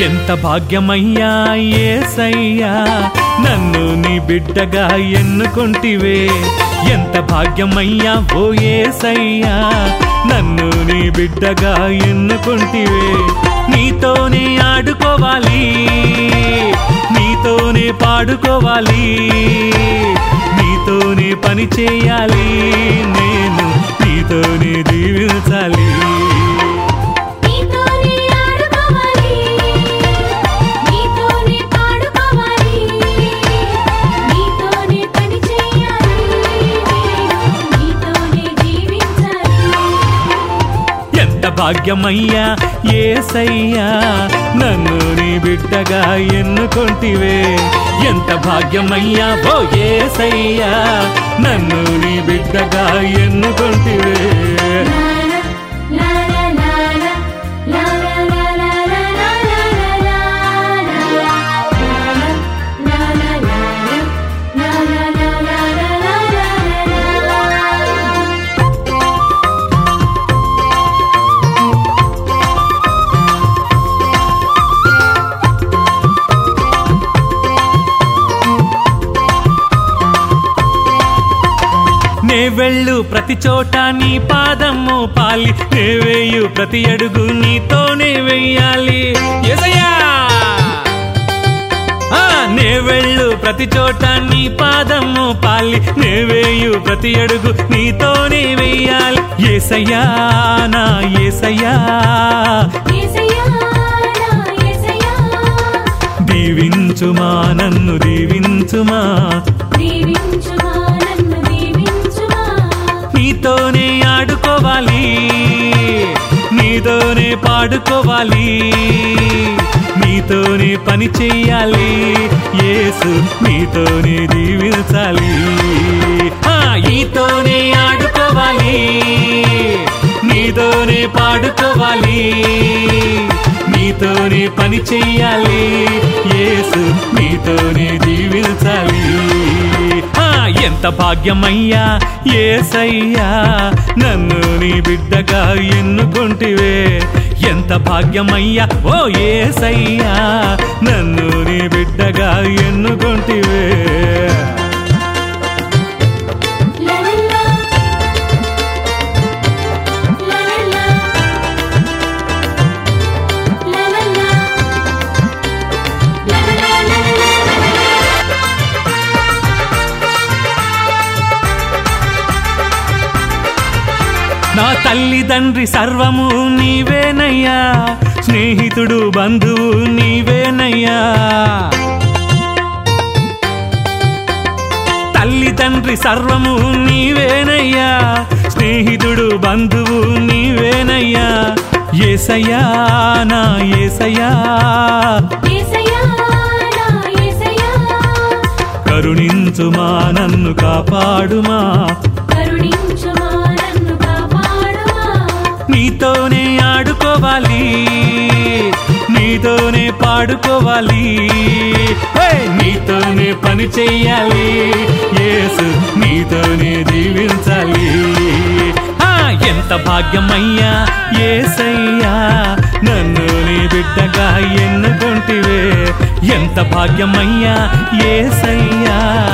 ఎంత భాగ్యమయ్యా ఏసయ్యా నన్ను నీ బిడ్డగా ఎన్నుకుంటివే ఎంత భాగ్యమయ్యా ఓ ఏసయ్యా నన్ను నీ బిడ్డగా ఎన్నుకుంటివే నీతోనే ఆడుకోవాలి నీతోనే పాడుకోవాలి నీతోనే పని చేయాలి నేను నీతోనే జీవించాలి నీతోనే ఆడుకోవాలి నీతోనే పాడుకోవాలి నీతోనే పని చేయాలి నీతోనే జీవించాలి ఎంత భాగ్యమయ్యా ఏసయ్యా నన్ను నీ బిడ్డగా ఎన్నుకొంటివే ఎంత భాగ్యమయ్యా ఓ ఏసయ్యా నన్ను నీ బిడ్డగా ఎన్నుకొంటివే లా లా లా లా లా లా లా లా లా లా లా లా లా నే వెళ్ళు ప్రతి చోట నీ పాదము పాలి నే వేయు ప్రతి అడుగు నీతోనే వెయ్యాలి యేసయ్యా! ఆ, నే వెళ్ళు ప్రతి చోట నీ పాదము పాలి నే వేయు ప్రతి అడుగు నీతోనే వెయ్యాలి ఏసయ్యా నా ఏసయ్యా యేసయ్యా నా యేసయ్యా దీవించుమా నన్ను దీవించుమా దీవించుమా నన్ను దీవించుమా నీతోనే ఆడుకోవాలి నీతోనే పాడుకోవాలి నీతోనే పని చెయ్యాలి యేసు నీతోనే జీవించాలి ఆ, నీతోనే ఆడుకోవాలి నీతోనే పాడుకోవాలి నీతోనే పని చెయ్యాలి యేసు నీతోనే జీవించాలి ఆ, ఎంత భాగ్యమయ్యా ఏసయ్యా నన్ను నీ బిడ్డగా ఎన్నుకుంటివే ఎంత భాగ్యమయ్యా ఓ ఏసయ్యా నన్ను నీ బిడ్డగా ఎన్నుకుంటివే లా లా లా లా లా లా లా లా నా తల్లిదండ్రి సర్వము నీవేనయ్యా స్నేహితుడు బంధువు నీవేనయ్యా తల్లిదండ్రి సర్వము నీవేనయ్యా స్నేహితుడు బంధువు నీవేనయ్యా ఏసయ్యా నా ఏసయ్యా యేసయ్యా నా యేసయ్యా కరుణించుమా నన్ను కాపాడుమా కరుణించుమా నన్ను కాపాడుమా నీతోనే ఆడుకోవాలి నీతోనే పాడుకోవాలి హే! నీతోనే పని చెయ్యాలి యేసు నీతోనే జీవించాలి ఆ, ఎంత భాగ్యమయ్యా ఏసయ్యా నన్ను నీ బిడ్డగా ఎన్నుకుంటివే ఎంత భాగ్యమయ్యా ఏసయ్యా